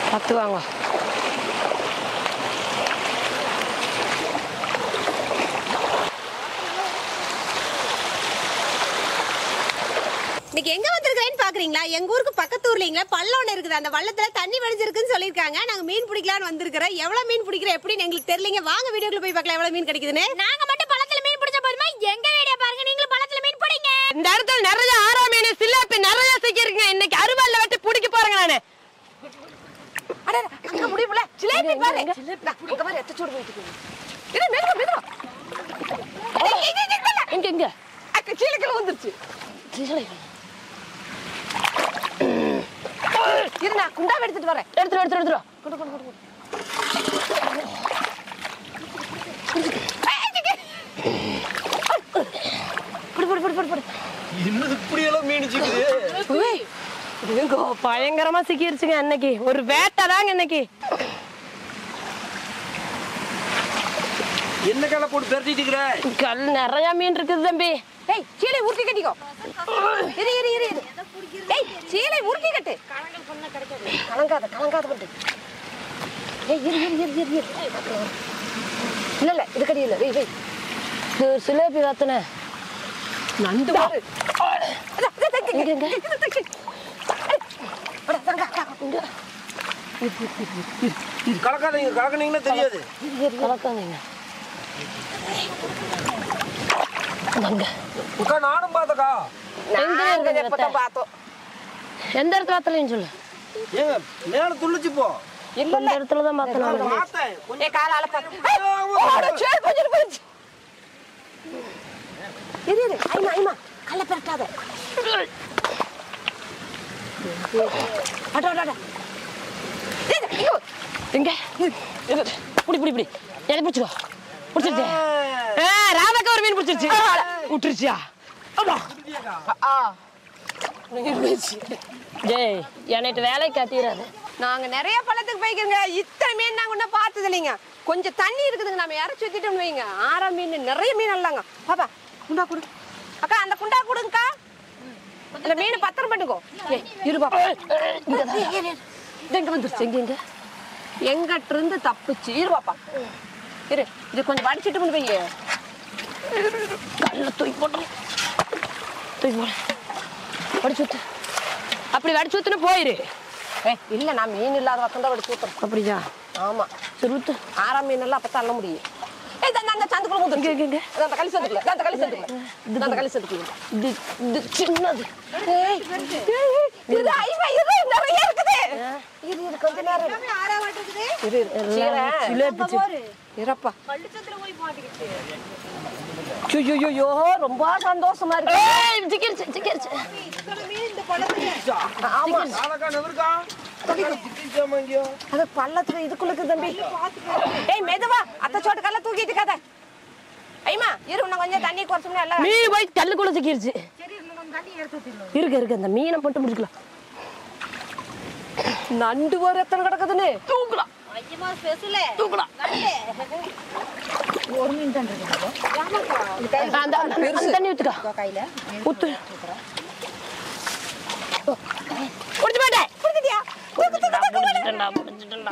பத்து வாங்க இன்னைக்கு எங்க வந்திருக்கிறேன்னு பாக்குறீங்களா எங்க ஊருக்கு பக்கத்து ஊர்லீங்களா பள்ளம் ஒண்ணு இருக்குது அந்த வள்ளத்துல தண்ணி வடிஞ்சிருக்குன்னு சொல்லிருக்காங்க நாங்க மீன் பிடிக்கலாம்னு வந்திருக்கிறோம் எவ்வளவு மீன் பிடிக்கிறோம் எப்படின்னு எங்களுக்கு தெரியலங்க வாங்க வீடியோக்குள்ள போய் பார்க்கலாம் எவ்வளவு மீன் கிடைக்குதுன்னு நாங்க மட்டும் பழத்துல மீன் பிடிச்ச போதுமா எங்க வீடியோ பாருங்க நீங்களும் பழத்துல மீன் பிடிங்க இந்த இடத்துல நிறைய ஆறா மீன் சில்லாப்பி நிறைய சிக்கிருக்குங்க இன்னைக்கு அருவாள்ல வெட்டி பிடிக்க போறேங்க நானு முடியல ஜிலேபி பாரு இங்க பாரு எத்த சூடு போயிட்டு இது மெதுவா மெதுவா எங்க எங்க அக்க கீழே வந்துருச்சு இரு நான் குண்டாவை எடுத்துட்டு வரேன் எடுத்துரு எடுத்துரு எடுத்துரு இன்னும் இப்படியெல்லாம் மீன் சிக்குது இங்கோ பயங்கரமா சிக்கிருச்சுங்க இன்னைக்கு ஒரு வேட்டை தாங்க இன்னைக்கு என்ன கலை போட்டு பெரட்டிட்டு இருக்கிற கல் நிறைய மீன் இருக்குது தம்பி ஏய் சீலை உருட்டி கட்டிக்கோ இரு இரு இரு இரு ஏய் சீலை உருட்டி கட்டு கலங்காத கலங்காத பண்ணு ஏய் இரு இரு இரு இரு இரு இல்ல இல்ல இது கடி இல்ல வெய் வெய் இது ஒரு சிலேபி வாத்தனை நண்டு பாரு இங்க இங்க கலக்காதீங்க கலக்குனீங்கன்னா தெரியாது கலக்காதீங்க அங்க. அக்கா நானும் பார்த்தக்கா எங்க நாங்க இருக்குது எப்பதான் வெட்டை? பார்த்தோம் எந்த இடத்துல வாத்தலைன்னு சொல்லு ஏங்க மேல துள்ளிச்சு போ இல்ல இந்த இடத்துல தான் மாத்தணும் பார்த்தேன் ஏய் காலால பாத்து சரி கொஞ்சம் போச்சு இரு இரு ஐமா ஐமா கல்ல பெரட்டாத அட அட அட ஏய், ஐயோ எங்க புடி புடி புடி எதை பிடிச்சிக்கோ பிடிச்சிருச்சு ராதாக்கா ஒரு மீன் பிடிச்சிருச்சு விட்டுருச்சியா ஆ ஜெய் என்னைட்டு வேலைக்கு கத்திடுறாரு நாங்க நிறைய பழத்துக்கு போய்க்கிறோங்க இத்தனை மீன் நாங்க ஒன்றும் பார்த்தது இல்லைங்க கொஞ்சம் தண்ணி இருக்குதுங்க நம்ம இறச்சி வச்சுட்டோம்னு வைங்க ஆறாம் மீன் நிறைய மீன் இல்லைங்க பாப்பா குண்டா கொடு அக்கா அந்த குண்டா கொடுங்கக்கா அந்த மீன் பத்திரம் பண்ணிக்கோ ஏய் இரு பாப்பா இங்க தான். இது எங்க வந்துருச்சு எங்க எங்க எங்கிட்ட இருந்து தப்பிச்சு இரு பாப்பா இரு இது கொஞ்சம் வடிச்சிட்டு கொண்டு போய் கல்ல தூக்கி போட்டோம் தூக்கி போட வடிச்சு ஊத்து அப்படி வடிச்சு ஊத்துன்னு போயிரு ஏய் இல்ல நான் மீன் இல்லாத பக்கம் தான் வடிச்சு ஊத்துறேன் அப்படியா ஆமா சரி ஊத்து ஆறாம் மீன் எல்லாம் அப்பதான் அள்ள முடியும் ஏய் இந்த- இந்த- அந்த சந்துக்குள்ள ஊத்து இங்க, இங்க, இங்க. அதான் அந்த களி சந்துக்குள்ள அதான் அந்த களி சந்துக்குள்ள அதான் அந்த களி சந்துக்குள்ள இது இது சின்னது ஏய், ஏய், ஏய், இது ஐவா, இது நிறைய இருக்குது. இரு, இரு, கொஞ்ச நேரம் இரு. இரு, இரு. சீலை. சிலேபி இருப்பா. ஐயையோயோ, ரொம்ப சந்தோஷமா இருக்கு ஏய் சிக்கிருச்சு சிக்கிருச்சு ஆமா நாளக்கா நெவருக்கா சிக்கிச்சாமா இங்கேயோ அது பள்ளத்துல இதுக்குள்ள இருக்குது தம்பி ஏய் மெதுவா அத்தை சோட்டு கல்ல தூக்கிட்டு கதை ஐமா இரு இன்னும் கொஞ்சம் தண்ணி குறைச்சோம்னா எல்லாம் மீன் போய் கல்லுக்குள்ள சிக்கிருச்சு இருக்கு இருக்கு அந்த மீனை மட்டும் முடிக்கலாம் நண்டு ஒரு எத்தனை கிடக்குதுன்னு தூக்கலாம் தூக்கலாம் அந்த அந்த- அந்த தண்ணி ஊத்துக்கா ஊத்து குடிச்சு மாட்டேன் புரிஞ்சுட்டியா முடிச்சிட்டேன்டா முடிச்சிட்டேன்டா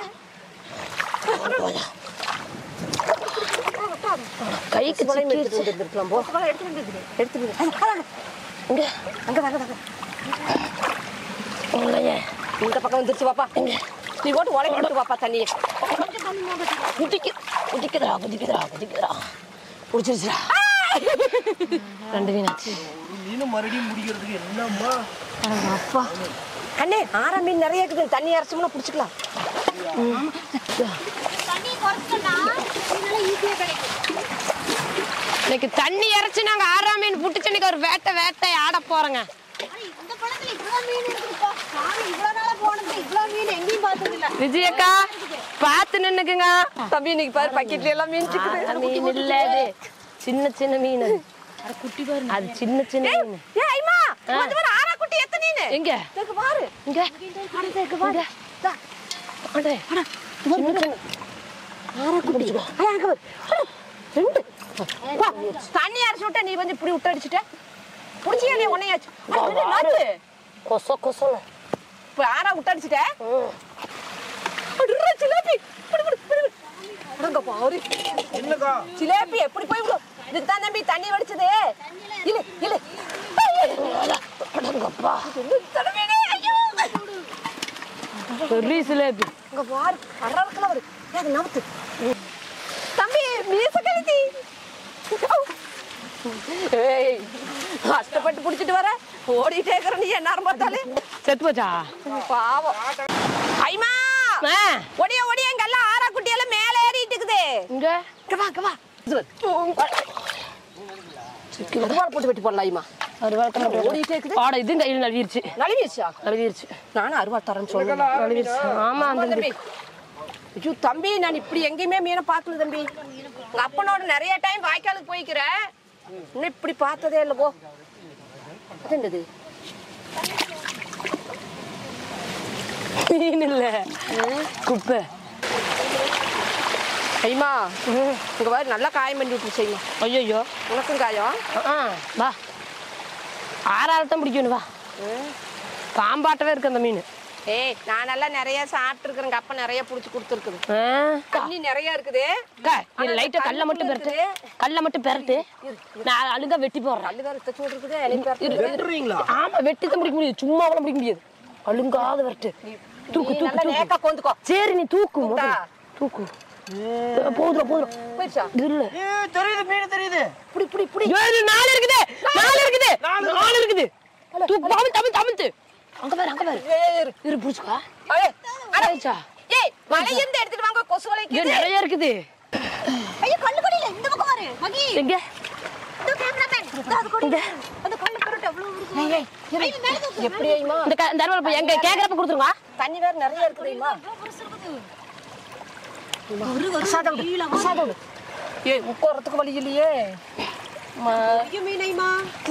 கைக்கு சிக்கிருச்சு எடுத்துக்கலாம் போ எடுத்துட்டு இங்க அங்க அங்க அங்க உங்களையே இந்த பக்கம் வந்துருச்சு பாப்பா நீ போட்டு உலக்கி விட்டு பாப்பா தண்ணியை குதிக்கு குதிக்குதுடா குதிக்குதுடா குதிக்குதுடா பிடிச்சிருச்சுடா ரெண்டு மீனாச்சு மீனும் மறுபடியும் முடிக்கிறதுக்கு என்னம்மா அப்பா அண்ணே ஆறாம் மீன் நிறைய இருக்குது தண்ணி அரைச்சோம்னா பிடிச்சிக்கலாம் தண்ணி குறைச்சோம்னா இதனால ஈஸியா கிடைக்கும் இன்னைக்கு தண்ணி இறைச்சி நாங்க ஆறாம் மீன் புட்டுச்சு இன்னைக்கு ஒரு வேட்டை வேட்டை ஆட போறோங்க ஆனா இந்த பழத்துல இவ்வளவு மீன் இருக்குப்பா நானும் இவ்வளவு நாளா போனது இவ்வளவு மீன் எங்கேயும் பார்த்தது இல்ல விஜயக்கா பார்த்து நின்னுக்குங்க தம்பி இன்னைக்கு பாரு பக்கெட்ல எல்லாம் மீன் சிக்குது ஆ, மீன் இல்ல அது சின்ன சின்ன மீன் அது அது சின்ன சின்ன மீன் ஏ ஐமா கொஞ்சம் பாரு ஆறா குட்டி எத்தனை நீனு எங்க இதுக்கு பாரு இங்க இங்க தா. அடே, சின்ன சின்ன ஆறா குட்டி ஐயா அங்க பாரு அட, ரெண்டு வா, தண்ணி அரைச்சு விட்டா நீ வந்து இப்படி விட்டு அடிச்சுட்ட புடிச்சியா நீ உன்னையாச்சு அட, விடு, நாத்து. கொச கொசன்னு இப்ப ஆறா விட்டு அடிச்சுட்ட அடுறா ஜிலேபி புடி, புடி, புடி, புடி. அடங்க பாரு என்னக்கா ஜிலேபி எப்படி போய் விடும் இதுக்கு தான் தம்பி தண்ணி வடிச்சது இல்ல இல்ல அடங்கப்பா தடவைனே ஐயோ பெரிய சிலேபி அங்க பாரு அறக்கலாம் வரு அது நவுத்து தம்பி மீச கழுத்தி ஏய் கஷ்டப்பட்டு புடிச்சிட்டு வர ஓடிட்டே இருக்கிற நீ என்ன பார்த்தாலே செத்து போச்சா பாவம் ஐமா ஆ, ஒடிய ஒடிய எங்க எல்லாம் ஆறா குட்டியெல்லாம் மேல ஏறிட்டு இருக்குது இங்க இங்க வா இங்க வா இது வா. அருவாள் போட்டு வெட்டி போடலாம் ஐமா அருவாள் ஓடிட்டே இருக்குது ஆட இதுவும் கையில் நழுவிருச்சு நழுவிடுச்சா நழுவிருச்சு நானும் அருவாள் தரேன்னு சொல்லுங்க நழுவிருச்சு ஆமா அந்த தம்பி ஐயோ தம்பி நான் இப்படி எங்கேயுமே மீனை பார்க்கல தம்பி உங்க அப்பனோட நிறைய டைம் வாய்க்காலுக்கு போய்க்கிறேன் இன்னும் இப்படி பார்த்ததே இல்லை போ அது என்னது மீன் இல்ல குப்பை ஐமா இங்க பாரு நல்லா காயம் பண்ணி விட்டு செய்யுமா ஐயோ உனக்கும் காயம் ஆ வா ஆறாள் தான் பிடிக்கணும் வா பாம்பாட்டவே இருக்கு அந்த மீன் ஏய் நான் நல்லா நிறைய சாப்பிட்டுருக்குறேன் எங்க அப்பா நிறைய புடிச்சு கொடுத்துருக்குது ஆ. தண்ணி நிறைய இருக்குது அக்கா, நீ லைட்டா கல்ல மட்டும் பெரட்டு கல்ல மட்டும் பெரட்டு நான் அழுங்கா வெட்டி போடுறேன் கல்லு வேற தச்சு இருக்குது இலையும் வேற வெட்டுறீங்களா ஆமா வெட்டி தான் பிடிக்க முடியாது சும்மா கூட பிடிக்க முடியாது அழுங்காத வரட்டு தூக்கு நீ தூக்கு நல்லா தூக்கு நேக்கா கொந்துக்கோ சரி நீ தூக்கு தூக்கா? முதல்ல. தூக்கு போதும் போதும் போயிடுச்சா இல்ல ஏ தெரியுது மீன் தெரியுது புடி புடி புடி ஏழு நாலு இருக்குது நாலு இருக்குது நாலு இருக்குது தூக்கு தமிழ் தமிழ் தமிழ் அங்க பாரு அங்க பாரு ஏறு. இரு புடிச்சுக்கா ஏய், அட. ஆயிடுச்சா ஏய் மலையிருந்து எடுத்துட்டு வாங்க கொசு வலைக்கு இங்க நிறைய இருக்குது ஐயோ கல்லு கடியில இந்த பக்கம் பாரு மகி எங்க இந்த கேமராமேன் அது கொடி அந்த கல்லு கருட்டு அவ்வளவு இருக்கு ஏய், ஏய், இரு. ஐயோ, மேல தூக்கு. எப்படி ஐமா இந்த க- இந்த அருவாள் போய் எங்க கேக்குறப்ப கொடுத்துருங்க தண்ணி வேற நிறைய இருக்குது ஐமா அவ்வளவு பெருசு இருக்குது. பிரசாதம் விடு, பிரசாதம் விடு. ஏய் உட்காரத்துக்கு வழி இல்லையே ஐயோ, மீன் ஐமா.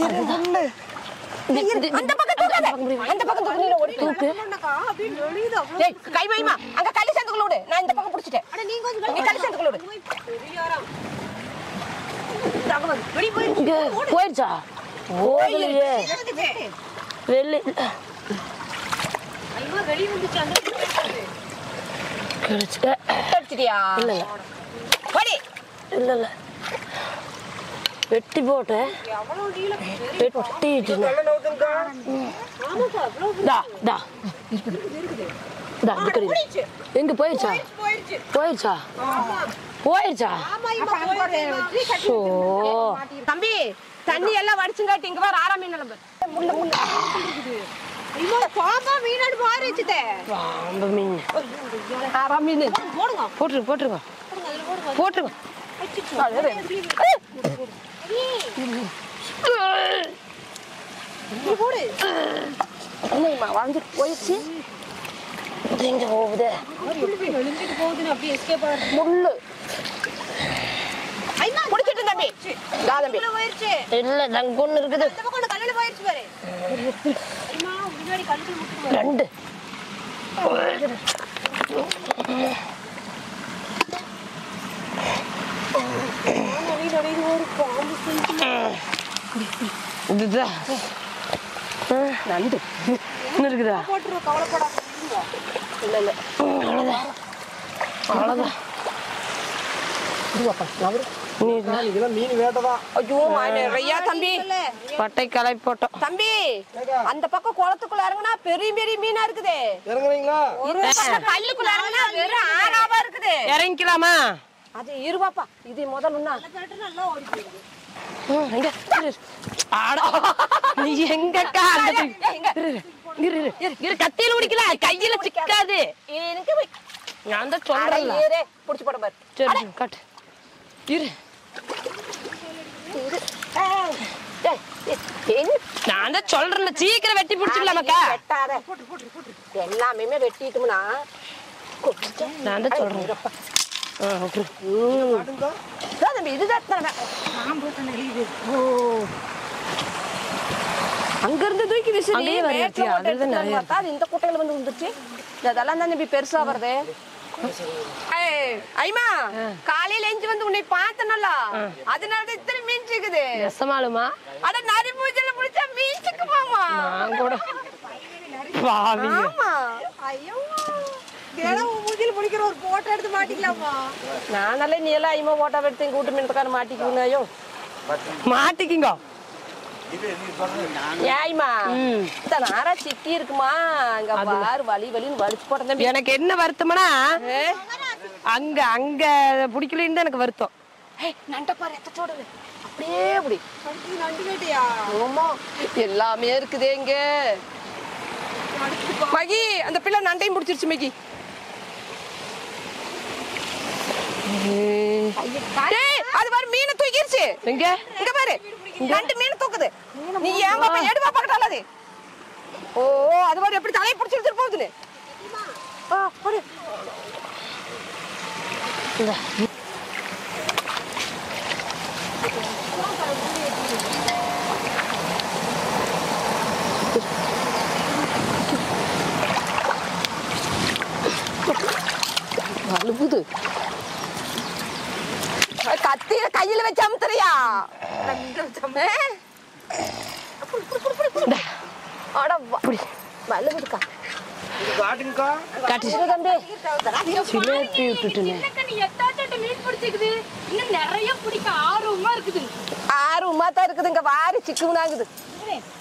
அந்த பக்கம் தூக்காத அந்த பக்கம் தூக்கு நீ ஓடி தூக்கு என்னக்கா, அப்படியே நெளியுது அவ்வளவு. ஏய் கை வைமா அங்க களி சேர்ந்துக்குள்ள விடு நான் இந்த பக்கம் பிடிச்சிட்டேன் அட, நீங்க கொஞ்சம் நீ களி சேர்ந்துக்குள்ள விடு பெரியாராம். அங்க வந்து வெளிய போய் இங்க போயிடுச்சா ஓடலையே இதை வந்து வெட்டு. வெளி ஐயோ, வெளிய வந்துச்சு அந்த கிடைச்சிட்ட அடிச்சிட்டியா இல்ல இல்ல ஓடி இல்ல இல்ல வெட்டி போட்டேன் எவ்வளவு நீளம் வெட்டிட்டு நல்ல நவுத்துங்கக்கா ஆமாக்கா அவ்வளவு தா தா தா இப்படி போயிடுச்சு எங்க போயிடுச்சா போயிடுச்சு போயிடுச்சா போயிடுச்சா ஆமா ஐமா போயிடுச்சு ஸோ தம்பி தண்ணி எல்லாம் வடிச்சுங்காட்டி இங்க வர ஆறாம் மீன் நிலம்பு முள்ள முள்ள ஐயோ பாப்பா மீனாடு மாறிச்சுதே பாம்பு மீன் ஆறாம் மீன் போடுங்க போட்டுருங்க போட்டுருங்க போடுங்க அதுல போடுங்க போட்டுருங்க நீ போடு இல்லைம்மா வாழ்ந்துட்டு போயிடுச்சு இது எங்க போகுது எழுந்துட்டு போகுதுன்னு அப்படியே எஸ்கேப் ஆகுது முள்ளு ஐமா முடிச்சிட்டு தம்பி தா தம்பி உள்ள போயிருச்சு இல்ல தங்க ஒண்ணு இருக்குது இந்த பக்கம் கல்லுல போயிருச்சு பாரு ஐமா முன்னாடி கல்லுல முட்டு ரெண்டு இதுதான் ஆ, நண்டு இன்னும் இருக்குதா போட்டுருவோம் கவலைப்படாத இல்ல இல்ல அவ்வளோதான் அவ்வளோதான் இதுவாப்பா நவரு நீ இதெல்லாம் மீன் வேட்டதான் ஐயோ நிறைய தம்பி பட்டை கலை போட்டோம் தம்பி அந்த பக்கம் குளத்துக்குள்ள இறங்குனா பெரிய பெரிய மீனா இருக்குது இறங்குறீங்களா ஒரு பக்கம் கல்லுக்குள்ள இறங்குனா வெறும் ஆறாவா இருக்குது இறங்கிக்கலாமா அது இருவாப்பா இது முதல்ல நல்லா ஓடி போகுது ம், எங்க இரு. ஆடா நீ எங்கக்கா அந்த பக்கம்? இரு, இரு, இரு, இரு, இரு, கத்தியில உடிக்கல கையில சிக்காது எனக்கு வை. நான் தான் அட, சொல்றேன்ல ஏறு புடிச்சு போட பாரு சரி கட்டு இரு ஏய், ஏய், ஏய், என்ன நான் தான் சொல்றேன்ல சீக்கிரம் வெட்டி பிடிச்சிக்கலாமாக்கா வெட்டாத எல்லாமே வெட்டிட்டோம்னா நான் தான் சொல்றேன் ஆ, விட்டுரு. இதான் தம்பி இதுதான் தரவே. ஓ. அங்க இருந்து தூக்கி விசிறி அங்கேயே வர மேட்ல எடுத்தியா? போட்டு அதுதான் எடுத்துட்டு நிறைய பார்த்தா அது இந்த குட்டையில வந்து வந்துருச்சு அதெல்லாம் தான் தம்பி பெருசா வருது ஏய், ஐமா காலையில எஞ்சி வந்து உன்னை பார்த்தனல்ல அதனால தான் இத்தனை மீன் சிக்குது நெசமாலுமா அட நரி பூஜையில பிடிச்சா மீன் சிக்குமாமா நான் கூட பாவி ஆமா ஐயோ தினம் மூஞ்சில முழிக்கிற ஒரு போட்டோ எடுத்து மாட்டிக்கலாமா நானாலே நீ எல்லாம் ஐமா ஓட்டா எடுத்து எங்க வீட்டு மீனத்துக்கார மாட்டிக்குங்க ஐயோ மாட்டிக்கிங்க ஏய்மா இந்த நாரா சிக்கி இருக்குமா அங்க பாரு வலி வலின்னு வலிச்சு போட்டேன் தம்பி எனக்கு என்ன வருத்தம்னா அங்க அங்க பிடிக்கலன்னு தான் எனக்கு வருத்தம் ஏய் நண்ட பாரு எத்தோட அப்படியே அப்படி நண்டு வேட்டையா ஆமா எல்லாமே இருக்குதே இங்க மகி அந்த பிள்ளை நண்டையும் பிடிச்சிருச்சு மகி டேய், அது பாரு மீனை தூக்கிருச்சு எங்க இங்க பாரு ரெண்டு மீன் தூக்குது நீ ஏன் பாப்பா எடு பாப்பா கிட்ட அது ஓ அது பாரு எப்படி தலையை பிடிச்சி எடுத்துட்டு போகுதுன்னு ஆ, பாரு. அழுகுது கத்தியில கையில வச்சு அமுத்துறியா அட வலுகுதுக்கா இது காட்டுங்கக்கா காட்டு தம்பி சிலேப்பி விட்டுட்டுனே என்னக்கா நீ எத்தாட்ட மீன் பிடிச்சிக்குது இன்னும் நிறைய பிடிக்க ஆர்வமா இருக்குது ஆறு உமா தான் இருக்குதுங்க வாரி சிக்குனாங்குது